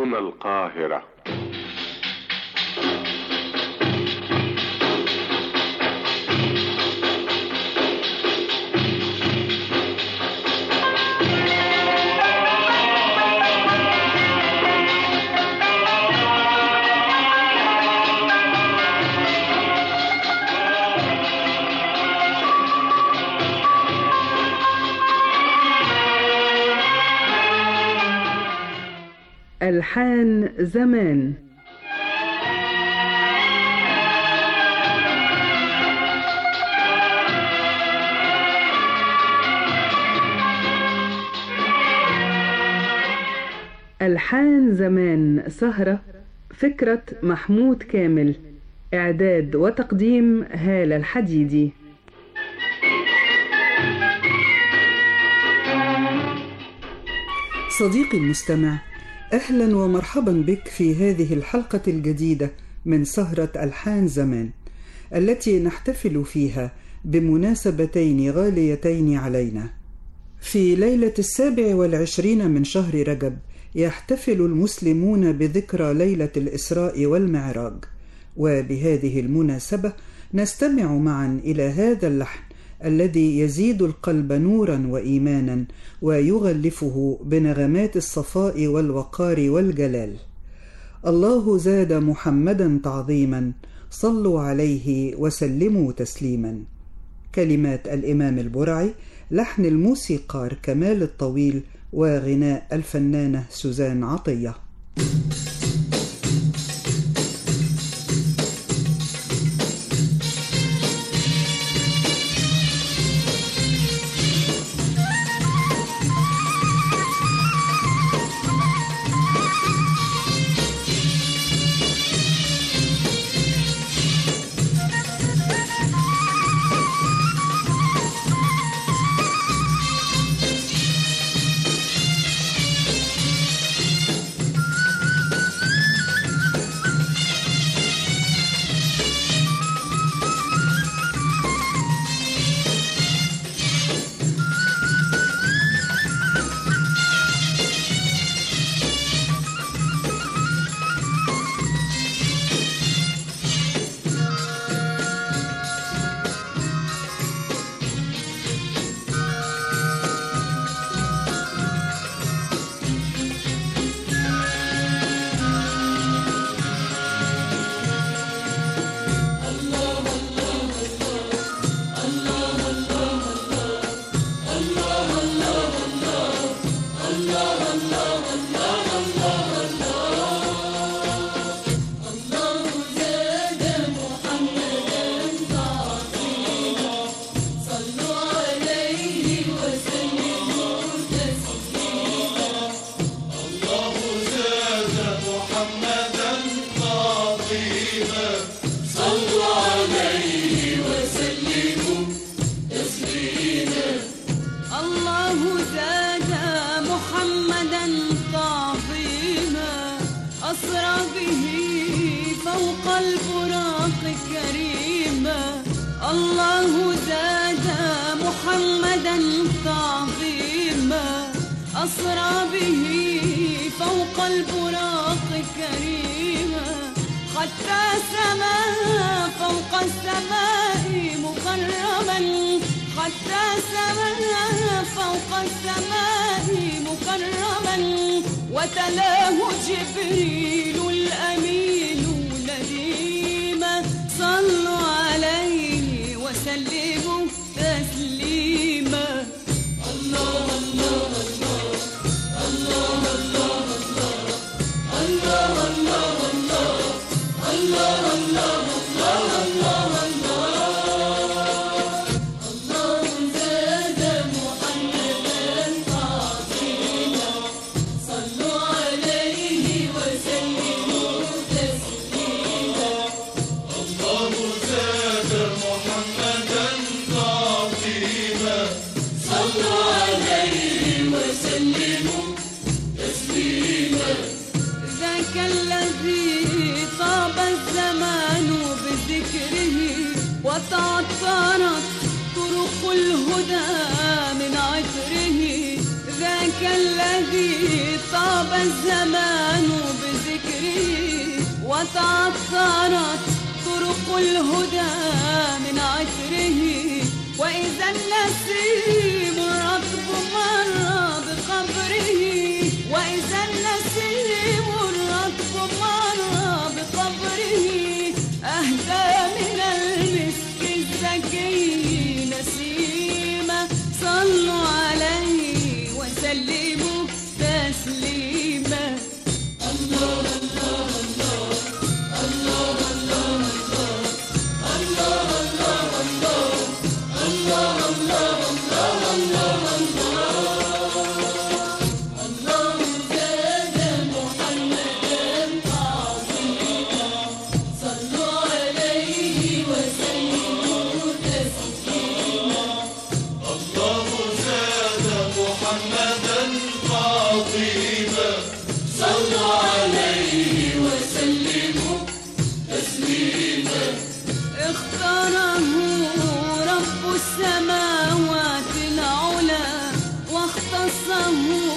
هنا القاهرة ألحان زمان ألحان زمان سهرة فكرة محمود كامل إعداد وتقديم هالة الحديدي صديقي المستمع اهلا ومرحبا بك في هذه الحلقه الجديده من سهره الحان زمان التي نحتفل فيها بمناسبتين غاليتين علينا في ليله السابع والعشرين من شهر رجب يحتفل المسلمون بذكرى ليله الاسراء والمعراج وبهذه المناسبه نستمع معا الى هذا اللحن الذي يزيد القلب نورا وايمانا ويغلفه بنغمات الصفاء والوقار والجلال الله زاد محمدا تعظيما صلوا عليه وسلموا تسليما كلمات الامام البرعي لحن الموسيقار كمال الطويل وغناء الفنانه سوزان عطيه أسرى به فوق البراق كريما حتى سما فوق السماء مكرما حتى سما فوق السماء مكرما وتلاه جبريل الأمين نديما صلوا عليه وسلموا تسليما الله الله ذاك الذي طاب الزمان بذكره وتعطرت طرق الهدى من عطره ذاك الذي طاب الزمان وتعطرت طرق الهدى من عطره وإذا النسيم الرطب مر بقبره وإذا النسيم الرطب مر بقبره أهدى من المسك الزكي نسيمة صلوا عليه وسلموا تسليما اختاره رب السماوات العلى واختصه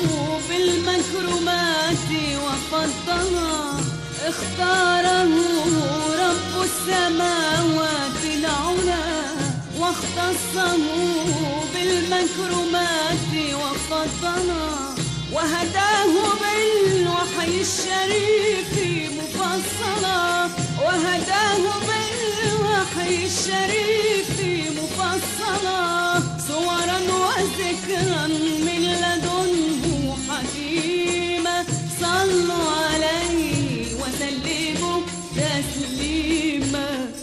بالمكرمات وفضله اختاره رب السماوات العلى واختصه بالمكرمات وفضله وهداه بالوحي الشريف مفصلا وهداه بالوحي الشريف مفصلا صورا وذكرا من لدنه حكيما صلوا عليه وسلموا تسليما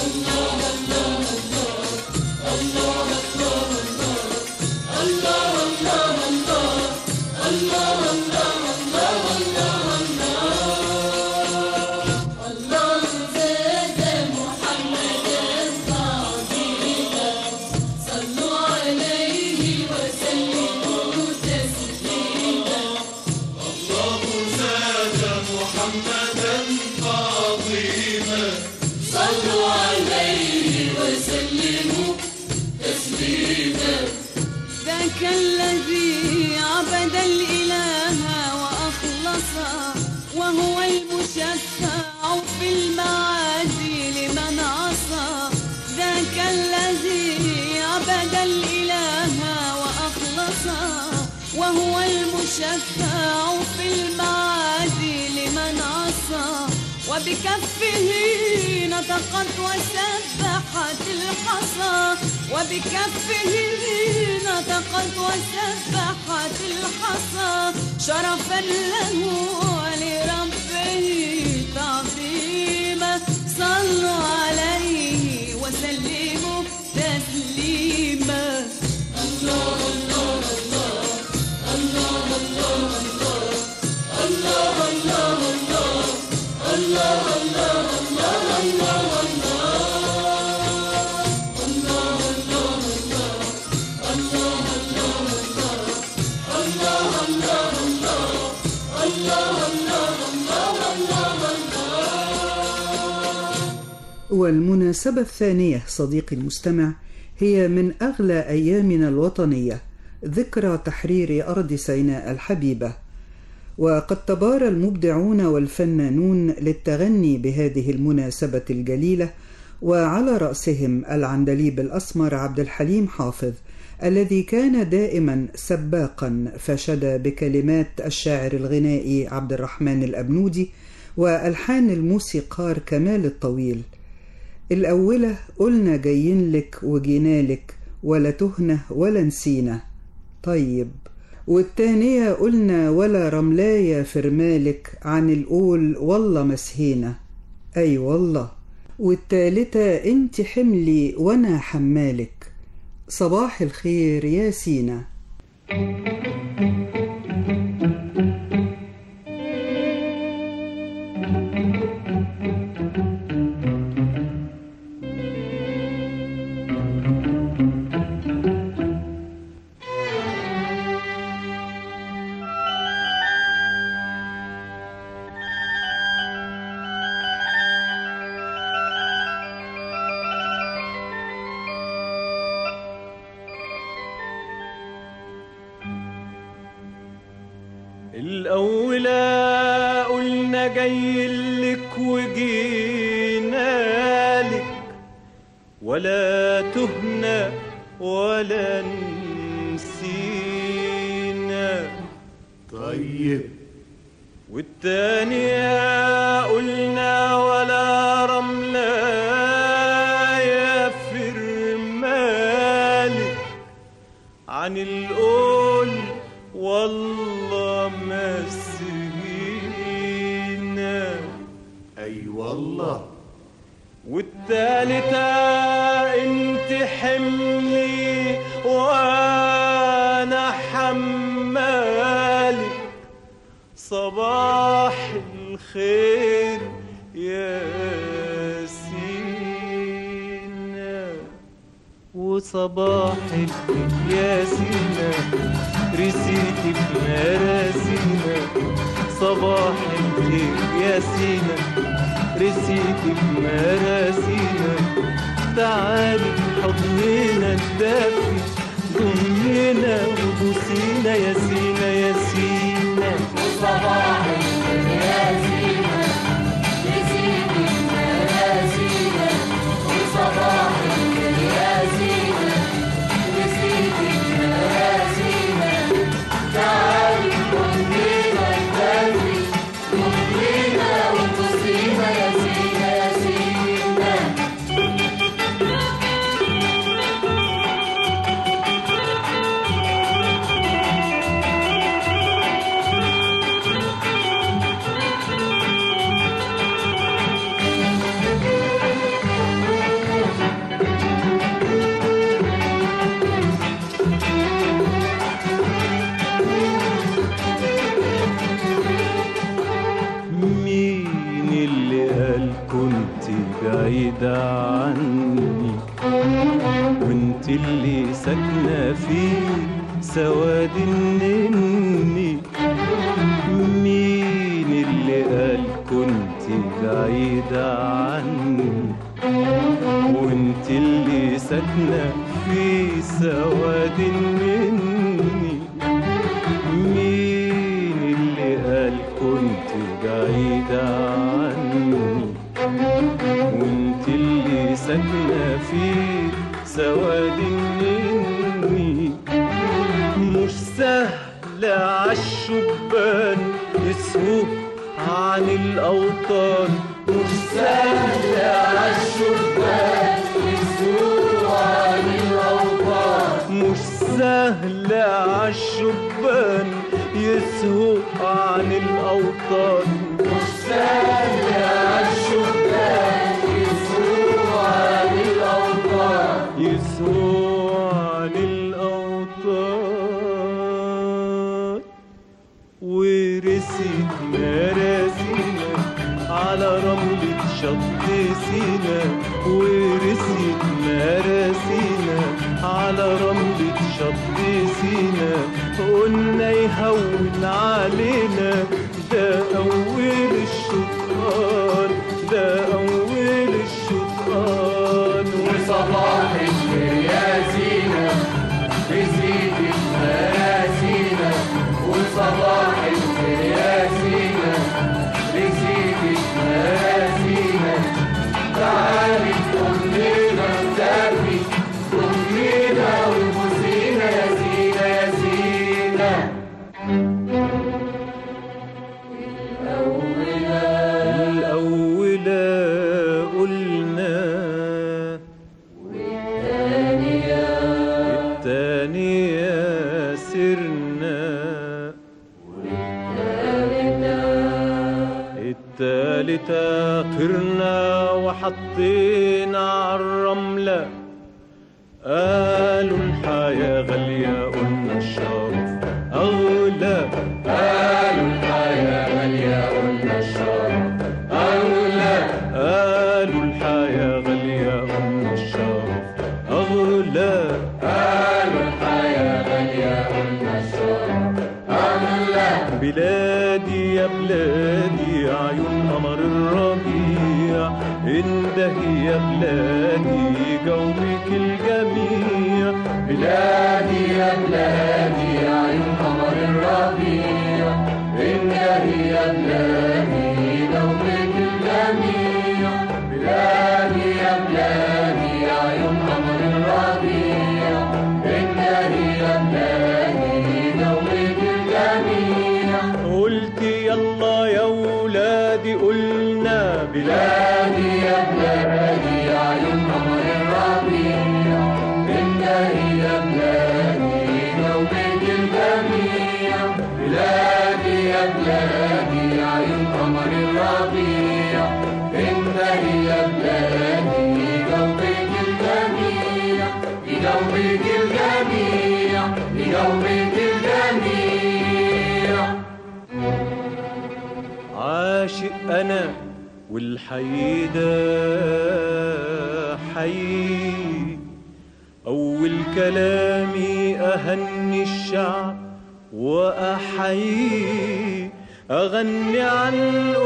ذاك الذي عبد الإله وأخلص وهو المشفع في المعادي لمن عصى ذاك الذي عبد الإله وأخلص وهو المشفع في المعادي لمن عصى وبكفه نطقت وسبحت الحصى وبكفه نطقت وسبحت الحصى شرفا له ولربه تعظيما صلوا عليه وسلموا تسليما والمناسبة الثانية صديقي المستمع هي من أغلى أيامنا الوطنية ذكرى تحرير أرض سيناء الحبيبة وقد تبارى المبدعون والفنانون للتغني بهذه المناسبة الجليلة وعلى رأسهم العندليب الأسمر عبد الحليم حافظ الذي كان دائما سباقا فشدى بكلمات الشاعر الغنائي عبد الرحمن الأبنودي وألحان الموسيقار كمال الطويل الأولى قلنا جايين لك وجينالك ولا تهنة ولا نسينا طيب والتانية قلنا ولا رملاية فرمالك عن القول والله مسهينا أي والله والتالتة انت حملي وانا حمالك صباح الخير يا سينا الأولى قلنا جاي لك وجينا لك ولا تهنا ولا نسينا طيب والتانية قلنا ولا رملة يا فرمالك عن القول والله ما سهينا اي والله والتالتة انت حملي وانا حمالك صباح الخير يا سينا وصباحك يا سينا رسيتي بمراسينا صباح الخير يا سينا رسيتي بمراسينا تعالي حضننا الدافي ضمنا وبوسينا يا سينا يا سينا مين اللي قال كنت بعيدة عني وانت اللي ساكنة في سواد النني مين اللي قال كنت بعيدة عني وانت اللي ساكنة في سواد النني مين اللي قال كنت بعيدة عني وانت اللي ساكنة في سواد النني مش سهل عالشبان يسهو عن الأوطان مش سهل عالشبان يسهو عن الأوطان مش سهل عالشبان يسهو عن الأوطان مش سهل عالشبان يسهو عن الأوطان يسهو عن الأوطان ورسيت مراسينا على رملة شط سينا ورسيت مراسينا على رملة شط سينا قلنا يهون علينا ده أول الشطآن ده أول الشطآن وصباح الخير يا زينة بزيد مراسينا وصباح الخير يا زينة بزيد مراسينا تعالي كلنا نسافي كلنا وبوسينا يا زينة يا زينة الأولى قلنا الثانية سرنا التالتة طرنا وحطينا عالرملة قالوا الحياة غالية قلنا الشرف أغلى قالوا الحياة غالية قلنا الشرف أغلى قالوا الحياة غالية قلنا الشرف أغلى قالوا الحياة غالية قلنا الشرف أغلى بلادي يا بلادي عيون قمر الربيع انده يا بلادي جوك الجميع بلادي يا بلادي عيون قمر الربيع انده يا بلادي جوك الجميع بلادي قلنا بلادي يا بلادي يا عيون قمر الربيع انت يا بلادي جوبك الجميع بلادي يا بلادي يا عيون قمر الربيع انت يا بلادي جوبك الجميع جوبك الجميع جوبك الجميع عاشق انا والحي ده حي اول كلامي اهني الشعب واحيي اغني عن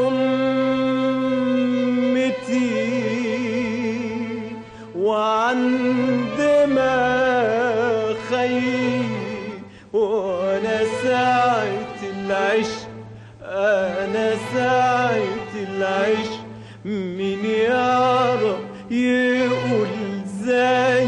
امتي وعن دماغي وانا ساعة العشق انا ساعة العشق مين يعرف يقول زي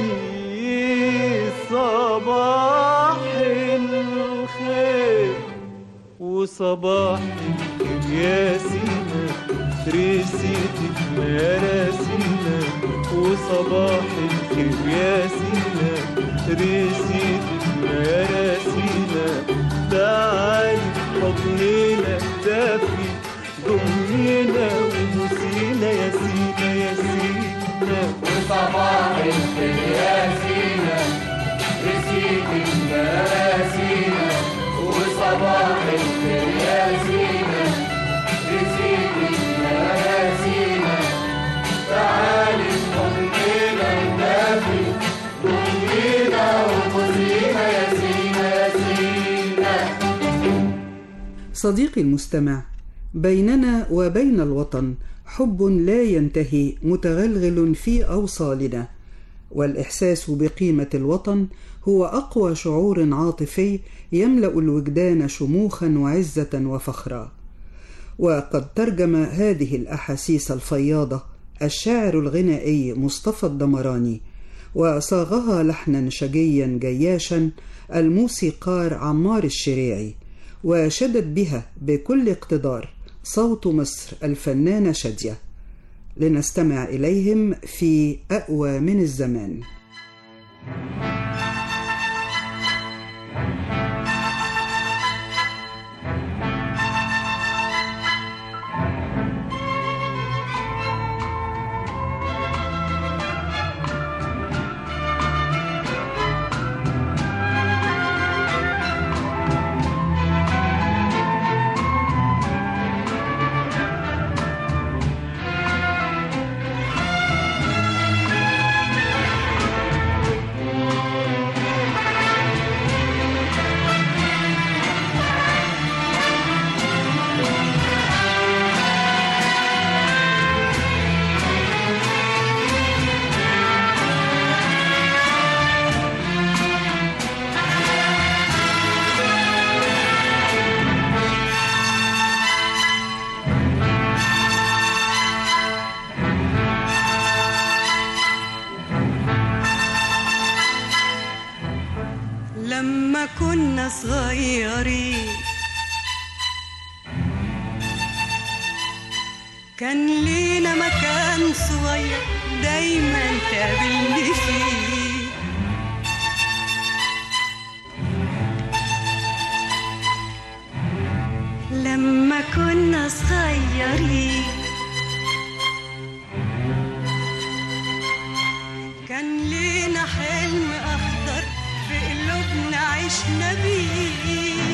صباح الخير وصباح الخير يا سينا رسيتك يا راسينا وصباح الخير يا سينا رسيتك يا راسينا تعالي حضننا دافي ضمينا وبوسينا يا سينا يا سينا وصباح الخير يا سينا رسيتك يا راسينا وصباح الخير يا سينا رسيتك يا راسينا تعالي حضننا ودافي ضمينا وبوسينا يا سينا يا سينا صديقي المستمع بيننا وبين الوطن حب لا ينتهي متغلغل في اوصالنا والاحساس بقيمه الوطن هو اقوى شعور عاطفي يملا الوجدان شموخا وعزه وفخرا وقد ترجم هذه الاحاسيس الفياضه الشاعر الغنائي مصطفى الدمراني وصاغها لحنا شجيا جياشا الموسيقار عمار الشريعي وشدد بها بكل اقتدار صوت مصر الفنانة شادية لنستمع إليهم في أقوى من الزمان لما كنا صغيرين كان لينا مكان صغير دايما تقابلني فيه لما كنا صغيرين كان لينا حلم أخضر في قلوبنا عشنا بيه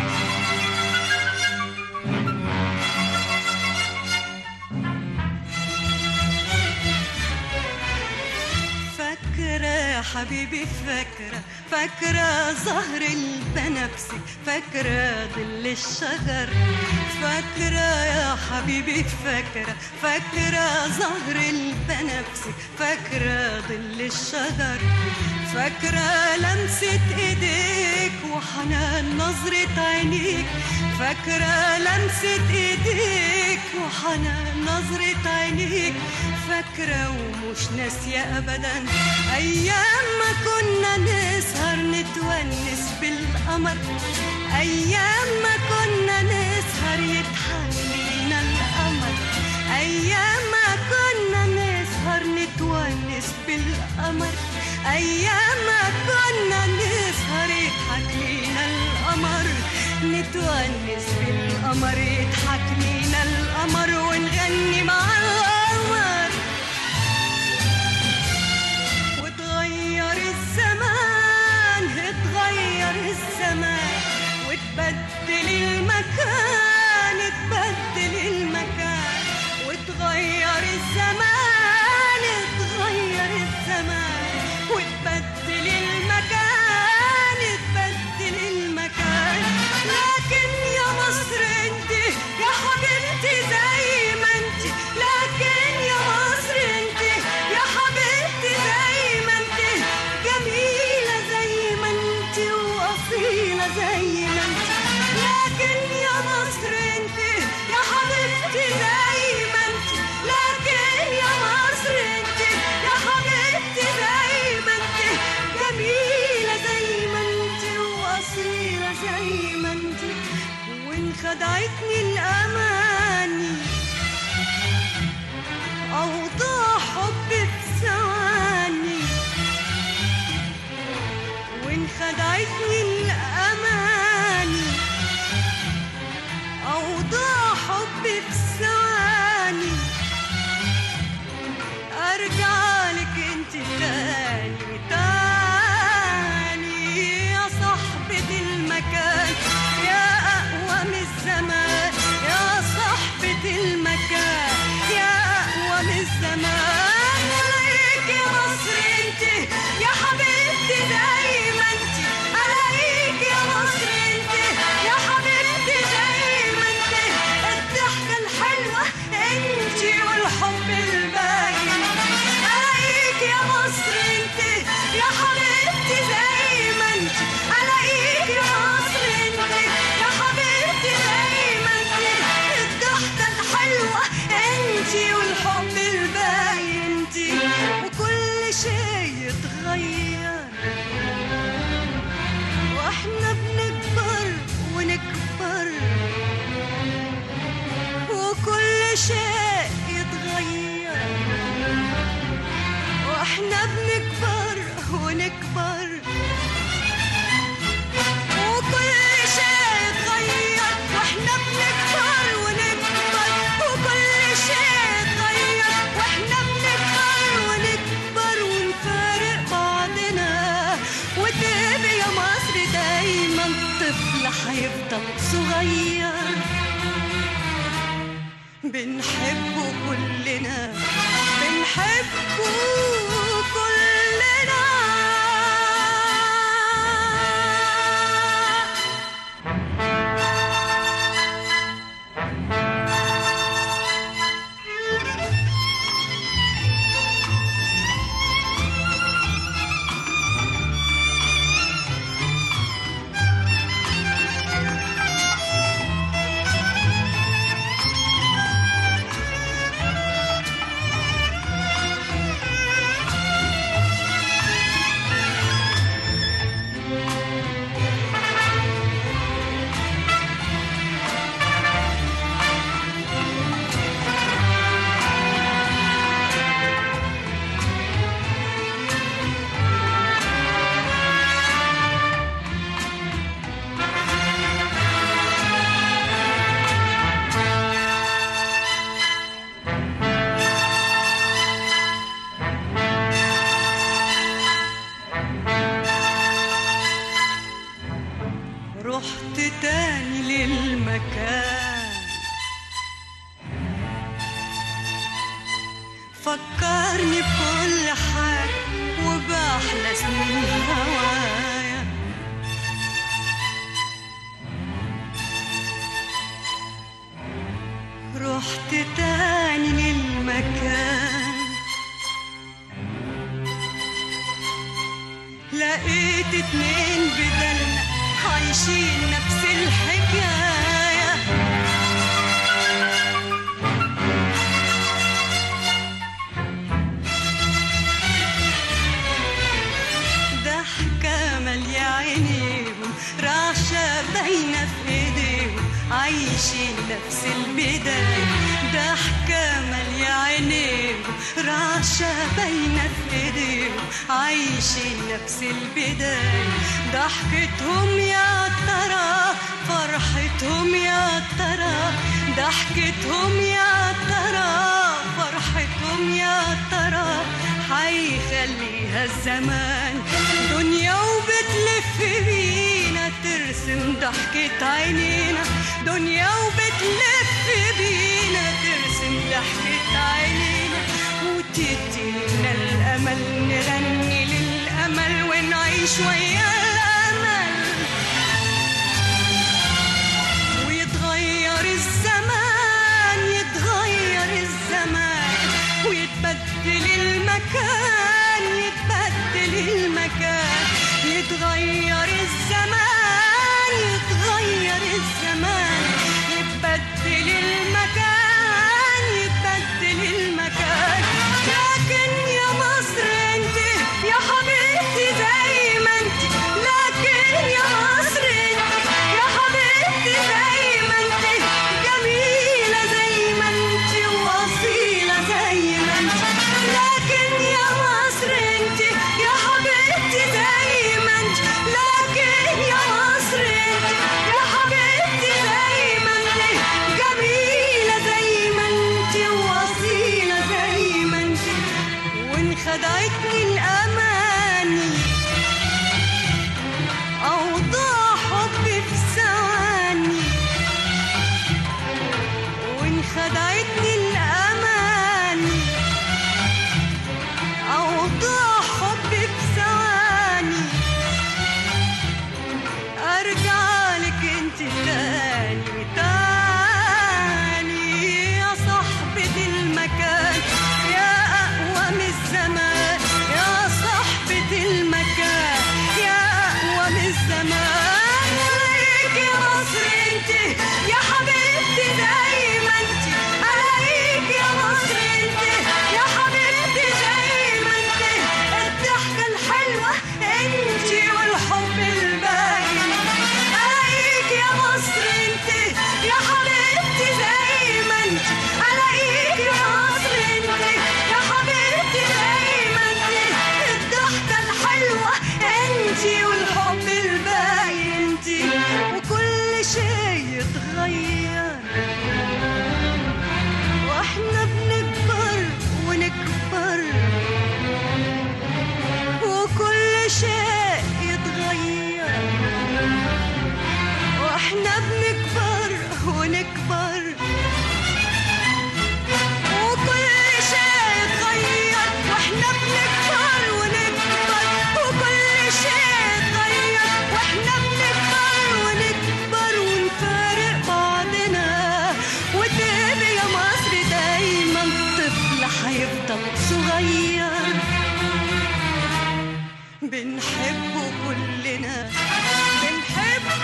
فاكرة يا حبيبي فاكرة فاكرة زهر البنفسي فاكرة ظل الشجر فاكرة يا حبيبي فاكرة فاكرة زهر البنفسي فاكرة ظل الشجر فاكرة لمسة ايديك وحنان نظرة عينيك فاكرة لمسة ايديك وحنان نظرة عينيك فاكرة ومش ناسية أبدا أيام ما كنا نسهر نتونس بالقمر أيام ما كنا نسهر يضحك لينا القمر نتونس في القمر يضحك لينا القمر ونغني مع القمر وتغير الزمان اتغير الزمان وتبدل المكان تبدل المكان وتغير الزمان اتغير الزمان وتبدل المكان تبدل المكان لكن يا مصر انت يا حبيبتي زي ما انت لكن يا مصر انت يا حبيبتي زي ما انت جميلة زي ما انت وأصيلة زي ما انت لكن يا مصر انت يا حبيبتي زي ما انت لكن يا مصر انت يا حبيبتي زي ما انت جميلة زي ما انت وأصيلة زي ما انت وإن خدعتني الأماني أوضاع حبي في ثواني وإن خدعتني الأماني أوضاع حبي في ثواني أرجع لك أنت تاني تاني يا صاحبة المكان يا أقوى من الزمان يا صاحبة المكان يا أقوى من الزمان عليك يا مصر أنت يا حبيبتي زي ما أنت عليك يا مصر أنت يا حبيبتي زي ما أنت الضحكة الحلوة أنت والحب الباين عليك يا مصر أنت يا حبيبتي زي ما أنت عليك يا مصر أنت يا حبيبتي زي ما أنت الضحكة الحلوة أنت والحب الباين أنت وكل شيء يتغير واحنا بنكبر ونكبر وكل شيء يتغير واحنا بنكبر ونكبر وكل شيء يتغير واحنا بنكبر ونكبر وكل شيء يتغير واحنا بنكبر ونكبر ونفارق بعضنا وتبقى يا مصر دايما طفل هيفضل صغير بنحبه كلنا بنحبه كلنا رحت تاني للمكان فكرني بكل حاجة وبأحلى سنين هوايا رحت تاني للمكان لقيت اتنين بدلنا عايشين نفس الحكاية ضحكة مالية عينيهم رعشة باينة في ايديهم عايشين نفس البداية ضحكة مالية عينيهم ورعشة باينة في ايديهم عايشين نفس البداية ضحكتهم يا ترى فرحتهم يا ترى ضحكتهم يا ترى فرحتهم يا ترى حيخليها الزمان دنيا وبتلف بينا ترسم ضحكة عينينا دنيا وبتلف بينا ترسم ضحكة عينينا وتدينا الأمل نغني للأمل ونعيش ويا الأمل ويتغير الزمان يتغير الزمان ويتبدل المكان يتبدل المكان يتغير الزمان يتغير الزمان يتبدل المكان يتبدل المكان لكن يا مصر انت يا حبيبتي زي ما انت لكن يا مصر انت يا حبيبتي زي ما انت جميلة زي ما انت وأصيلة زي ما انت لكن يا مصر انت يا حبيبتي زي ما انت لكن يا مصر انت يا حبيبتي زي ما انت جميلة زي ما انت وأصيلة زي ما انت وان خدعتني الأماني أوضاع حبي في ثواني وان خدعتني الأماني أوضاع حبي في ثواني أرجع لك انت تاني تاني يا صاحبة المكان يا أقوى من الزمان يا صاحبة المكان يا أقوى من الزمان عليك يا مصر انت يا حبيبتي زي ما انت عليك يا مصر انت يا حبيبتي زي ما انت الضحكة الحلوة انت والحب الباين عليك يا مصر انت يا حبيبتي زي ما انت عليك يا مصر انت يا حبيبتي زي ما انت الضحكة الحلوة انت والحب الباين انت وكل شيء يتغير واحنا بنكبر ونكبر وكل شيء يتغير واحنا بنكبر ونكبر وكل شيء يتغير واحنا بنكبر ونكبر وكل شيء يتغير واحنا بنكبر ونكبر ونفارق بعضنا وتبقى يا مصر دايما طفل حيفضل صغير بنحبه كلنا بنحبه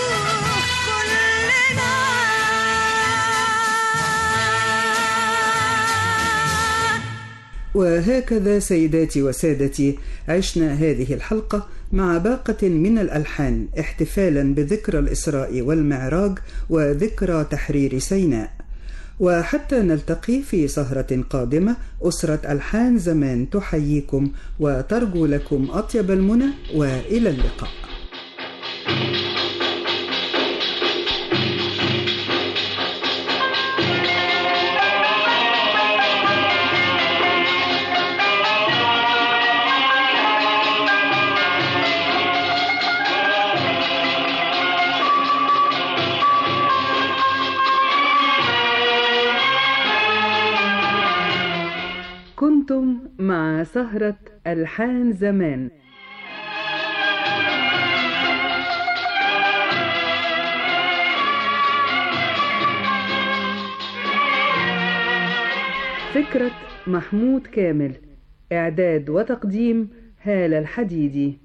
كلنا وهكذا سيداتي وسادتي عشنا هذه الحلقة مع باقة من الألحان احتفالا بذكرى الإسراء والمعراج وذكرى تحرير سيناء وحتى نلتقي في سهرة قادمة أسرة ألحان زمان تحييكم وترجو لكم أطيب المنى وإلى اللقاء كنتم مع سهرة ألحان زمان فكرة محمود كامل إعداد وتقديم هالة الحديدي